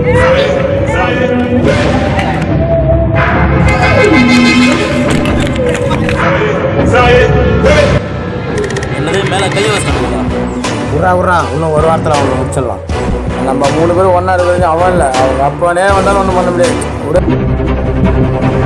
என்னது மேலே கையை வச்சுட்டாங்களா உர்றா உர்றா இன்னும் ஒரு வாரத்தில் அவனை முடிச்சிடலாம் நம்ம மூணு பேரும் ஒன்றா இருக்கிறது அவன் இல்லை அவங்க அப்பனே வந்தாலும் ஒன்றும் பண்ண முடியாது விடு.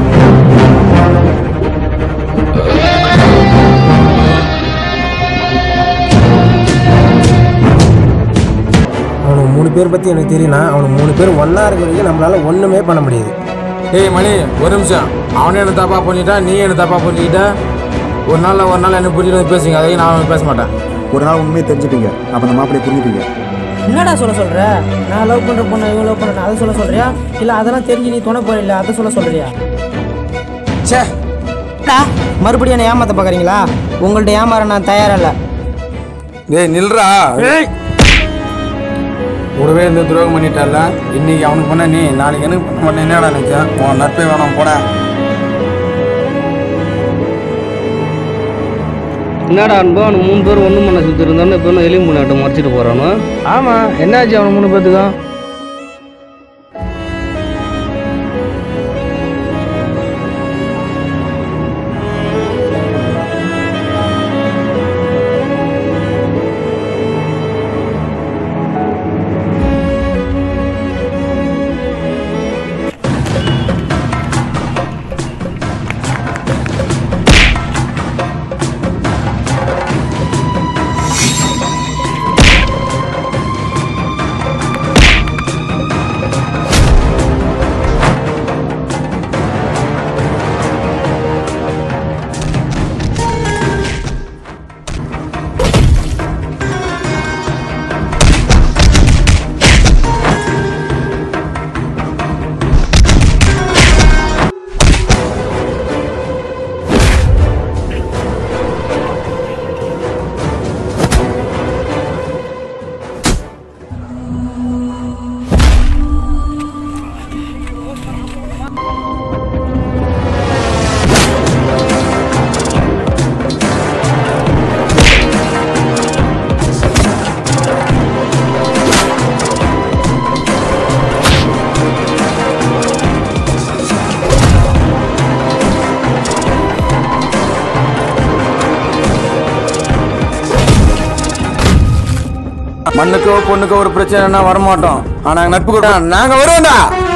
அவனுக்கு மூணு பேர் பற்றி எனக்கு தெரியும்னா அவனுக்கு மூணு பேர் ஒன்றா இருக்கிறதுக்கு நம்மளால ஒன்றுமே பண்ண முடியாது டேய் மணி ஒரு நிமிஷம் அவனே என்ன தப்பா பண்ணிட்டா நீ என்ன தப்பா பண்ணிக்கிட்ட ஒரு நாள் ஒரு நாள் என்ன புரிஞ்சுட்டு பேசுங்க அதையும் நான் பேச மாட்டேன் ஒரு நாள் உண்மையை தெரிஞ்சுப்பீங்க அப்போ அந்த மாப்பிளையை புரிஞ்சுப்பீங்க என்னடா சொல்ல சொல்ற நான் லவ் பண்ற பொண்ணை இவன் லவ் பண்றேன் அதை சொல்ல சொல்றியா இல்ல அதெல்லாம் தெரிஞ்சு நீ துணை போறில்ல அதை சொல்ல சொல்றியா சே டா, மறுபடியும் என்ன ஏமாத்த பாக்குறீங்களா உங்கள்ட்ட ஏமாற நான் தயாரா இல்ல டேய் நில்றா கூடவே இருந்து துரோகம் பண்ணிட்டால இன்னைக்கு அவனுக்கு பண்ண நீ நாளைக்கு எனக்கு பண்ண பண்ண என்னடா நினைச்சேன் உன் நட்பே வேணாம் போட என்னடா அன்பா அவனு மூணு பேர் ஒன்று பண்ண சுற்றி இருந்தானு இப்போ எலி மூணாட்ட மறைச்சிட்டு போகிறானோ ஆமாம் என்னாச்சு அவன் மூணு பேர்த்துக்கும் மண்ணுக்கோ பொண்ணுக்கோ ஒரு பிரச்சனைனா வரமாட்டோம் ஆனா நட்பு கூட நாங்க வருவோம்டா